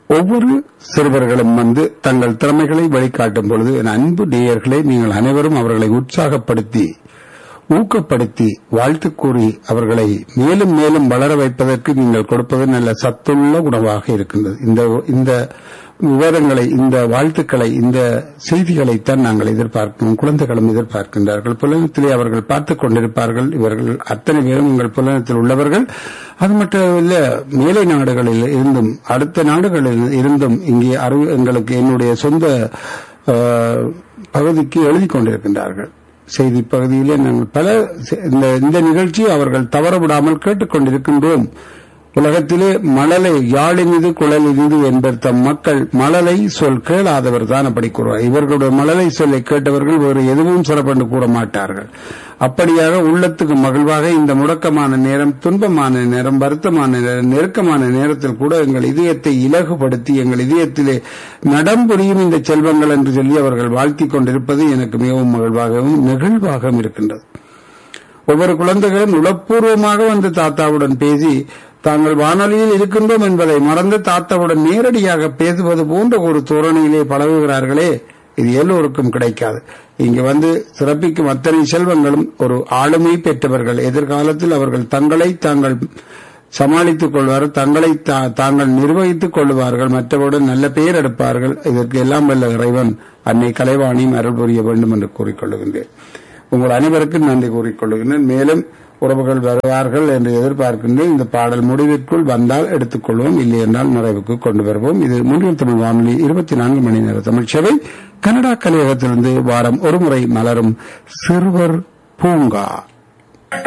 ஒவ்வொரு சிறுவர்களும் வந்து தங்கள் திறமைகளை வெளிக்காட்டும் பொழுது என் அன்பு நேயர்களே நீங்கள் அனைவரும் அவர்களை உற்சாகப்படுத்தி ஊக்கப்படுத்தி வாழ்த்து கூறி அவர்களை மேலும் மேலும் வளர வைப்பதற்கு நீங்கள் கொடுப்பது நல்ல சத்துள்ள உணவாக இருக்கின்றது இந்த இந்த விவரங்களை இந்த வாழ்த்துக்களை இந்த செய்திகளைத்தான் நாங்கள் எதிர்பார்க்கிறோம் குழந்தைகளும் எதிர்பார்க்கின்றார்கள் புலனத்திலே அவர்கள் பார்த்துக் கொண்டிருப்பார்கள் இவர்கள் அத்தனை பேரும் உங்கள் புலனத்தில் உள்ளவர்கள் அது மட்டுமல்ல மேலை நாடுகளில் இருந்தும் அடுத்த நாடுகளில் இருந்தும் இங்கே அறிவு எங்களுக்கு என்னுடைய சொந்த அஹ், பகுதிக்கு எழுதி கொண்டிருக்கின்றார்கள் செய்தி பகுதியிலே நாங்கள் பல செ- இந்த இந்த நிகழ்ச்சியை அவர்கள் தவறவிடாமல் கேட்டுக்கொண்டிருக்கின்றோம் உலகத்திலே மழலை யாழினிது குழலினிது என்பர் தம் மக்கள் மழலை சொல் கேளாதவர் தான் அப்படி கூறுவார் இவர்களுடைய மழலை சொல்லை கேட்டவர்கள் வேறு எதுவும் சிறப்பென்று கூற மாட்டார்கள் அப்படியாக உள்ளத்துக்கு மகிழ்வாக இந்த முடக்கமான நேரம் துன்பமான நேரம் வருத்தமான நேரம் நெருக்கமான நேரத்தில் கூட எங்கள் இதயத்தை இலகுபடுத்தி எங்கள் இதயத்திலே நடம்புரியும் இந்த செல்வங்கள் என்று சொல்லி அவர்கள் வாழ்த்திக் கொண்டிருப்பது எனக்கு மிகவும் மகிழ்வாகவும் நெகிழ்வாகவும் இருக்கின்றது ஒவ்வொரு குழந்தைகளும் உளப்பூர்வமாக வந்து தாத்தாவுடன் பேசி தாங்கள் வானொலியில் இருக்கின்றோம் என்பதை மறந்து தாத்தாவுடன் நேரடியாக பேசுவது போன்ற ஒரு தோரணையிலே பழகுகிறார்களே இது எல்லோருக்கும் கிடைக்காது இங்கு வந்து சிறப்பிக்கும் அத்தனை செல்வங்களும் ஒரு ஆளுமை பெற்றவர்கள் எதிர்காலத்தில் அவர்கள் தங்களை தாங்கள் சமாளித்துக் கொள்வார்கள் தங்களை தா- தாங்கள் நிர்வகித்துக் கொள்வார்கள் மற்றவருடன் நல்ல பெயர் எடுப்பார்கள் இதற்கு எல்லாம் வல்ல இறைவன் அன்னை கலைவாணியும் அருள் புரிய வேண்டும் என்று கூறிக்கொள்ளுகின்றேன் உங்கள் அனைவருக்கும் நன்றி கூறிக்கொள்ளுகின்றேன் மேலும் உறவுகள் வருவார்கள் என்று எதிர்பார்க்கின்றேன் இந்த பாடல் முடிவிற்குள் வந்தால் எடுத்துக்கொள்வோம் இல்லை என்றால் நிறைவுக்கு கொண்டு வருவோம் இது முன்னில் தமிழ் வானொலி இருபத்தி நான்கு மணி நேர தமிழ் சேவை கனடா கலையகத்திலிருந்து வாரம் ஒருமுறை மலரும் சிறுவர் பூங்கா